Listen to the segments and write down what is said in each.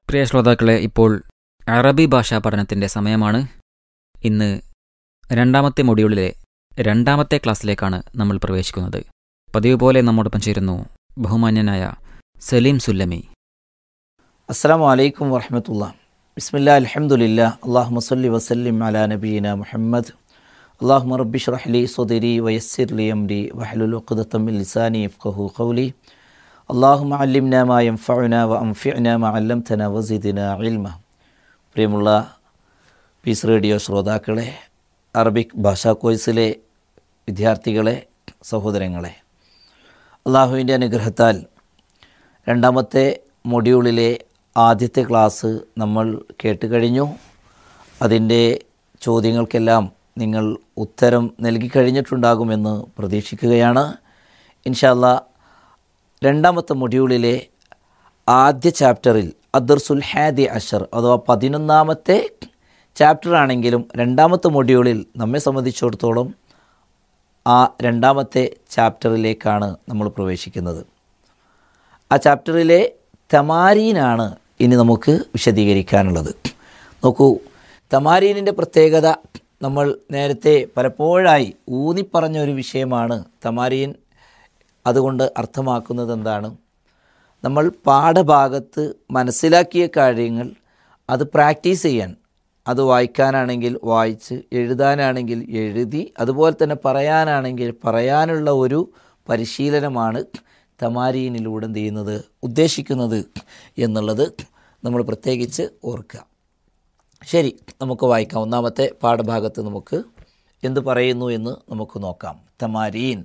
പ്രിയ ശ്രോതാക്കളെ ഇപ്പോൾ അറബി ഭാഷാ പഠനത്തിൻ്റെ സമയമാണ് ഇന്ന് രണ്ടാമത്തെ മൊഡ്യൂളിലെ രണ്ടാമത്തെ ക്ലാസ്സിലേക്കാണ് നമ്മൾ പ്രവേശിക്കുന്നത് പതിവ് പോലെ നമ്മോടൊപ്പം ചേരുന്നു ബഹുമാന്യനായ സലീം സുല്ലമി അസ്സാം വലൈക്കും വറഹമത്തുള്ള ബിസ്മില്ലാ അലഹമുല്ല അള്ളാഹു സല്ലി വസല്ലിം അലാ നബീന മുഹമ്മദ് അള്ളാഹു റബ്ബി ഷ്റഹ്ലി സുദിരി വയസ്സിർ ലി അംരി വഹലുൽ ഉഖ്ദത്തമിൽ ലിസാനി യഫ്ഖഹു ഖൗലി അള്ളാഹു അല്ലിംന മാ യൻഫഉന വ അൻഫിഅന മാ അല്ലംതന വസിദ്ന ഇൽമ പ്രിയമുള്ള പീസ് റേഡിയോ ശ്രോതാക്കളെ അറബിക് ഭാഷാ കോഴ്സിലെ വിദ്യാർത്ഥികളെ സഹോദരങ്ങളെ അള്ളാഹുവിൻ്റെ അനുഗ്രഹത്താൽ രണ്ടാമത്തെ മൊഡ്യൂളിലെ ആദ്യത്തെ ക്ലാസ് നമ്മൾ കേട്ട് കഴിഞ്ഞു അതിൻ്റെ ചോദ്യങ്ങൾക്കെല്ലാം നിങ്ങൾ ഉത്തരം നൽകി കഴിഞ്ഞിട്ടുണ്ടാകുമെന്ന് പ്രതീക്ഷിക്കുകയാണ് ഇൻഷാല്ല രണ്ടാമത്തെ മൊഡ്യൂളിലെ ആദ്യ ചാപ്റ്ററിൽ അദർസുൽ ഹാദി അഷർ അഥവാ പതിനൊന്നാമത്തെ ചാപ്റ്റർ ആണെങ്കിലും രണ്ടാമത്തെ മൊഡ്യൂളിൽ നമ്മെ സംബന്ധിച്ചിടത്തോളം ആ രണ്ടാമത്തെ ചാപ്റ്ററിലേക്കാണ് നമ്മൾ പ്രവേശിക്കുന്നത് ആ ചാപ്റ്ററിലെ തമാരീനാണ് ഇനി നമുക്ക് വിശദീകരിക്കാനുള്ളത് നോക്കൂ തമാരീനിൻ്റെ പ്രത്യേകത നമ്മൾ നേരത്തെ പലപ്പോഴായി ഊന്നിപ്പറഞ്ഞ ഒരു വിഷയമാണ് തമാരീൻ അതുകൊണ്ട് അർത്ഥമാക്കുന്നത് എന്താണ് നമ്മൾ പാഠഭാഗത്ത് മനസ്സിലാക്കിയ കാര്യങ്ങൾ അത് പ്രാക്ടീസ് ചെയ്യാൻ അത് വായിക്കാനാണെങ്കിൽ വായിച്ച് എഴുതാനാണെങ്കിൽ എഴുതി അതുപോലെ തന്നെ പറയാനാണെങ്കിൽ പറയാനുള്ള ഒരു പരിശീലനമാണ് തമാരീനിലൂടെ എന്ത് ചെയ്യുന്നത് ഉദ്ദേശിക്കുന്നത് എന്നുള്ളത് നമ്മൾ പ്രത്യേകിച്ച് ഓർക്കുക ശരി നമുക്ക് വായിക്കാം ഒന്നാമത്തെ പാഠഭാഗത്ത് നമുക്ക് എന്ത് പറയുന്നു എന്ന് നമുക്ക് നോക്കാം തമാരീൻ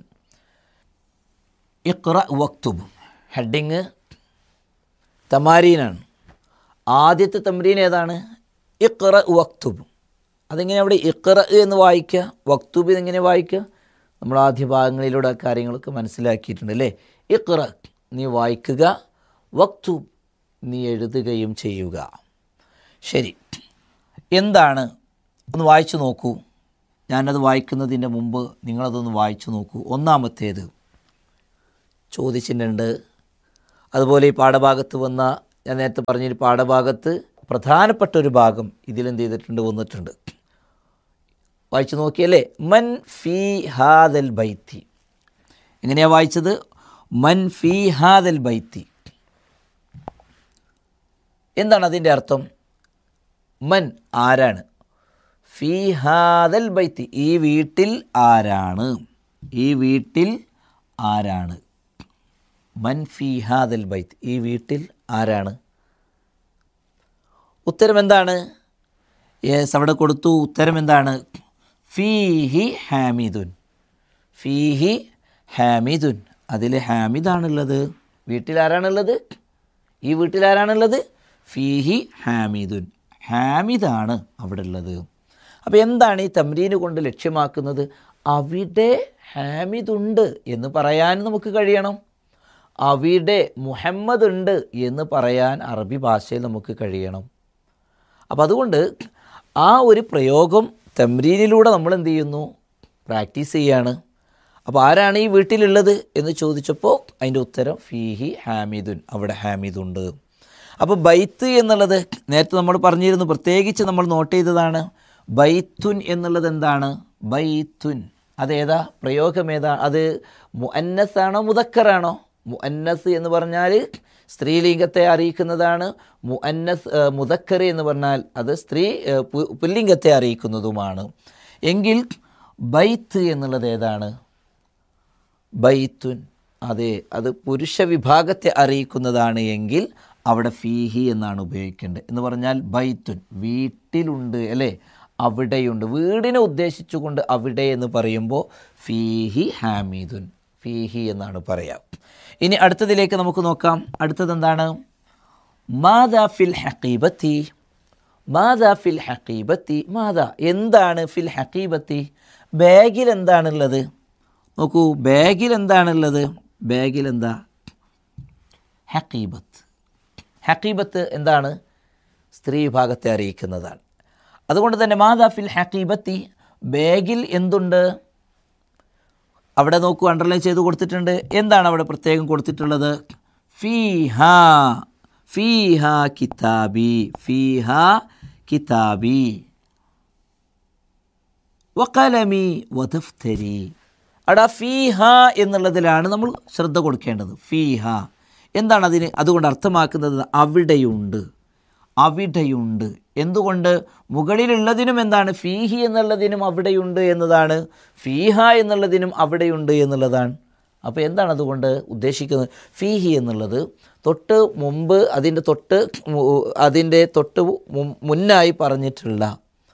ഇഖ്റ വക്തുബ് ഹെഡിങ് തമാരീനാണ് ആദ്യത്തെ തമരീൻ ഏതാണ് ഇഖ്റ വക്തുബ് അതെങ്ങനെ അവിടെ ഇഖ്റ എന്ന് വായിക്കുക വക്തുബ് എങ്ങനെ വായിക്കുക നമ്മൾ ആദ്യ ഭാഗങ്ങളിലൂടെ ആ കാര്യങ്ങളൊക്കെ മനസ്സിലാക്കിയിട്ടുണ്ട് അല്ലേ ഇഖ്റ നീ വായിക്കുക വക്തുബ് നീ എഴുതുകയും ചെയ്യുക ശരി എന്താണ് ഒന്ന് വായിച്ചു നോക്കൂ ഞാനത് വായിക്കുന്നതിൻ്റെ മുമ്പ് നിങ്ങളതൊന്ന് വായിച്ചു നോക്കൂ ഒന്നാമത്തേത് ചോദിച്ചിട്ടുണ്ട് അതുപോലെ ഈ പാഠഭാഗത്ത് വന്ന ഞാൻ നേരത്തെ പറഞ്ഞ ഈ പാഠഭാഗത്ത് പ്രധാനപ്പെട്ട ഒരു ഭാഗം ഇതിലെന്ത് ചെയ്തിട്ടുണ്ട് വന്നിട്ടുണ്ട് വായിച്ചു നോക്കിയല്ലേ മൻ ഫി ഹാദൽ ബൈത്തി എങ്ങനെയാണ് വായിച്ചത് മൻ ഫി ഹാദൽ ബൈത്തി എന്താണ് അതിൻ്റെ അർത്ഥം മൻ ആരാണ് ഫി ഹാദൽ ബൈത്തി ഈ വീട്ടിൽ ആരാണ് ഈ വീട്ടിൽ ആരാണ് മൻ ഫി ഹാദൽ ബൈത്ത് ഈ വീട്ടിൽ ആരാണ് ഉത്തരം എന്താണ് യെസ് അവിടെ കൊടുത്തു ഉത്തരം എന്താണ് ഫീഹി ഹാമിദുൻ ഫീഹി ഹാമിദുൻ അതിൽ ഹാമിദാണുള്ളത് വീട്ടിൽ ആരാണുള്ളത് ഈ വീട്ടിൽ ആരാണുള്ളത് ഫീഹി ഹാമിദുൻ ഹാമിദാണ് അവിടെ ഉള്ളത് അപ്പോൾ എന്താണ് ഈ തമ്രീന് കൊണ്ട് ലക്ഷ്യമാക്കുന്നത് അവിടെ ഹാമിദുണ്ട് എന്ന് പറയാൻ നമുക്ക് കഴിയണം അവിടെ മുഹമ്മദ് ഉണ്ട് എന്ന് പറയാൻ അറബി ഭാഷയിൽ നമുക്ക് കഴിയണം അപ്പോൾ അതുകൊണ്ട് ആ ഒരു പ്രയോഗം തമ്രീനിലൂടെ നമ്മൾ എന്ത് ചെയ്യുന്നു പ്രാക്ടീസ് ചെയ്യാണ് അപ്പോൾ ആരാണ് ഈ വീട്ടിലുള്ളത് എന്ന് ചോദിച്ചപ്പോൾ അതിൻ്റെ ഉത്തരം ഫീഹി ഹാമിദുൻ അവിടെ ഹാമിദുണ്ട് അപ്പോൾ ബൈത്ത് എന്നുള്ളത് നേരത്തെ നമ്മൾ പറഞ്ഞിരുന്നു പ്രത്യേകിച്ച് നമ്മൾ നോട്ട് ചെയ്തതാണ് ബൈത്തുൻ എന്നുള്ളത് എന്താണ് ബൈത്തുൻ അതേതാ പ്രയോഗം ഏതാ അത് മുഅന്നസ് ആണോ മുതക്കറാണോ മുഅന്നസ് എന്ന് പറഞ്ഞാൽ സ്ത്രീലിംഗത്തെ അറിയിക്കുന്നതാണ് മുഅന്നസ് മുതക്കർ എന്ന് പറഞ്ഞാൽ അത് സ്ത്രീ പുല്ലിംഗത്തെ അറിയിക്കുന്നതുമാണ് എങ്കിൽ ബൈത്ത് എന്നുള്ളത് ഏതാണ് ബൈത്തുൻ അതെ അത് പുരുഷ വിഭാഗത്തെ അറിയിക്കുന്നതാണ് എങ്കിൽ അവിടെ ഫീഹി എന്നാണ് ഉപയോഗിക്കേണ്ടത് എന്ന് പറഞ്ഞാൽ ബൈത്തുൻ വീട്ടിലുണ്ട് അല്ലേ അവിടെയുണ്ട് വീടിനെ ഉദ്ദേശിച്ചുകൊണ്ട് അവിടെ എന്ന് പറയുമ്പോൾ ഫീഹി ഹാമീദുൻ ഫീഹി എന്നാണ് പറയാം ഇനി അടുത്തതിലേക്ക് നമുക്ക് നോക്കാം അടുത്തത് എന്താണ് മാതാ ഫിൽ ഹക്കീബത്തി മാതാ ഫിൽ ഹക്കീബത്തി മാതാ എന്താണ് ഫിൽ ഹക്കീബത്തി ബാഗിൽ എന്താണുള്ളത് നോക്കൂ ബാഗിൽ എന്താണുള്ളത് ബാഗിൽ എന്താ ഹക്കീബത്ത് ഹക്കീബത്ത് എന്താണ് സ്ത്രീ വിഭാഗത്തെ അറിയിക്കുന്നതാണ് അതുകൊണ്ട് തന്നെ മാതാ ഫിൽ ഹക്കീബത്തി ബാഗിൽ എന്തുണ്ട് അവിടെ നോക്കൂ അണ്ടർലൈൻ ചെയ്ത് കൊടുത്തിട്ടുണ്ട് എന്താണ് അവിടെ പ്രത്യേകം കൊടുത്തിട്ടുള്ളത് ഫീ ഹാ ഫീഹ കിതാബി ഫീഹ കിതാബി വക്കലമി വധഫ്തരി അടാ ഫീഹ എന്നുള്ളതിലാണ് നമ്മൾ ശ്രദ്ധ കൊടുക്കേണ്ടത് ഫീഹ എന്താണ് അതിന് അതുകൊണ്ട് അർത്ഥമാക്കുന്നത് അവിടെയുണ്ട് അവിടെയുണ്ട് എന്തുകൊണ്ട് മുകളിലുള്ളതിനും എന്താണ് ഫീഹി എന്നുള്ളതിനും അവിടെയുണ്ട് എന്നതാണ് ഫീഹ എന്നുള്ളതിനും അവിടെയുണ്ട് എന്നുള്ളതാണ് അപ്പോൾ എന്താണ് അതുകൊണ്ട് ഉദ്ദേശിക്കുന്നത് ഫീഹി എന്നുള്ളത് തൊട്ട് മുമ്പ് അതിൻ്റെ തൊട്ട് മു- അതിൻ്റെ തൊട്ട് മു- മുന്നായി പറഞ്ഞിട്ടുള്ള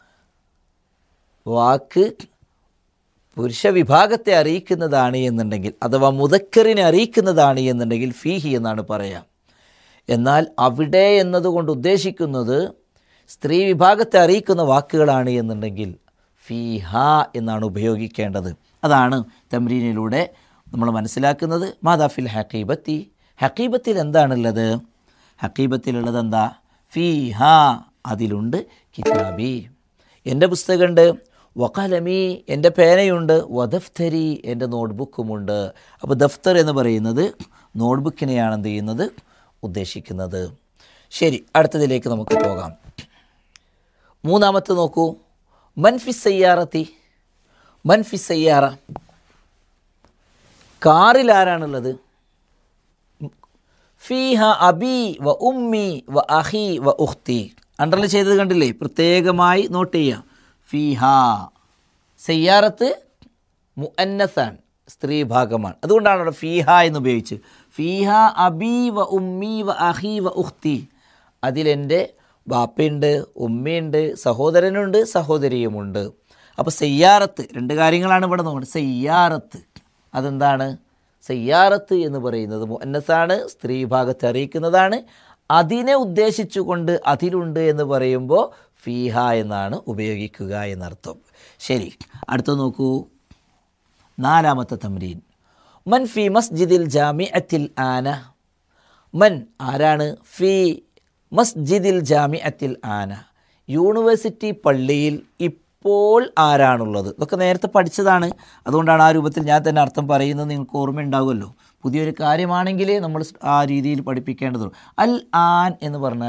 വാക്ക് പുരുഷ വിഭാഗത്തെ അറിയിക്കുന്നതാണ് എന്നുണ്ടെങ്കിൽ അഥവാ മുതക്കറിനെ അറിയിക്കുന്നതാണ് എന്നുണ്ടെങ്കിൽ ഫീഹി എന്നാണ് പറയാം എന്നാൽ അവിടെ എന്നതുകൊണ്ട് ഉദ്ദേശിക്കുന്നത് സ്ത്രീ വിഭാഗത്തെ അറിയിക്കുന്ന വാക്കുകളാണ് എന്നുണ്ടെങ്കിൽ ഫീഹ എന്നാണ് ഉപയോഗിക്കേണ്ടത് അതാണ് തമ്രീനിലൂടെ നമ്മൾ മനസ്സിലാക്കുന്നത് മാതാഫിൽ ഹക്കീബത്തി ഹക്കീബത്തിൽ എന്താണുള്ളത് ഹക്കീബത്തിലുള്ളത് എന്താ ഫീഹ അതിലുണ്ട് കിതാബി എൻ്റെ പുസ്തകമുണ്ട് വക്കലമി എൻ്റെ പേനയുണ്ട് വദഫ്തരി എൻ്റെ നോട്ട്ബുക്കുമുണ്ട് അപ്പോൾ ദഫ്തർ എന്ന് പറയുന്നത് നോട്ട്ബുക്കിനെയാണ് എന്ത് ചെയ്യുന്നത് ഉദ്ദേശിക്കുന്നത് ശരി അടുത്തതിലേക്ക് നമുക്ക് പോകാം മൂന്നാമത്തെ നോക്കൂ മൻഫി സയ്യാറത്തി മൻഫി സയ്യാറ കാറിൽ ആരാണുള്ളത് ഫീഹ അബി വ ഉമ്മി വ അഹി വ ഉഖ്തി അണ്ടർലൈൻ ചെയ്തത് കണ്ടില്ലേ പ്രത്യേകമായി നോട്ട് ചെയ്യുക ഫീഹ സയ്യാറത്ത് മുഅന്നസാൻ സ്ത്രീ ഭാഗമാണ് അതുകൊണ്ടാണ് അവിടെ ഫീഹ എന്ന് ഉപയോഗിച്ച് ഫീഹ അബി വ ഉമ്മി വ അഹി വ ഉഖ്തി അതിലെൻ്റെ ബാപ്പയുണ്ട് ഉമ്മയുണ്ട് സഹോദരനുണ്ട് സഹോദരിയുമുണ്ട് അപ്പോൾ സയ്യാറത്ത് രണ്ട് കാര്യങ്ങളാണ് ഇവിടെ നോക്കുന്നത് സയ്യാറത്ത് അതെന്താണ് സയ്യാറത്ത് എന്ന് പറയുന്നത് മുന്നസാണ് സ്ത്രീ ഭാഗത്തെ അറിയിക്കുന്നതാണ് അതിനെ ഉദ്ദേശിച്ചുകൊണ്ട് അതിലുണ്ട് എന്ന് പറയുമ്പോൾ ഫീഹ എന്നാണ് ഉപയോഗിക്കുക എന്നർത്ഥം ശരി അടുത്ത നോക്കൂ നാലാമത്തെ തമ്രീൻ മൻ ഫി മസ്ജിദിൽ ജാമിഅത്തിൽ ആന മൻ ആരാണ് ഫി മസ്ജിദിൽ ജാമിഅത്തിൽ ആന യൂണിവേഴ്സിറ്റി പള്ളിയിൽ ഇപ്പോൾ ആരാണുള്ളത് ഇതൊക്കെ നേരത്തെ പഠിച്ചതാണ് അതുകൊണ്ടാണ് ആ രൂപത്തിൽ ഞാൻ തന്നെ അർത്ഥം പറയുന്നത് നിങ്ങൾക്ക് ഓർമ്മയുണ്ടാകുമല്ലോ പുതിയൊരു കാര്യമാണെങ്കിൽ നമ്മൾ ആ രീതിയിൽ പഠിപ്പിക്കേണ്ടതുള്ളൂ അൽ ആൻ എന്ന് പറഞ്ഞാൽ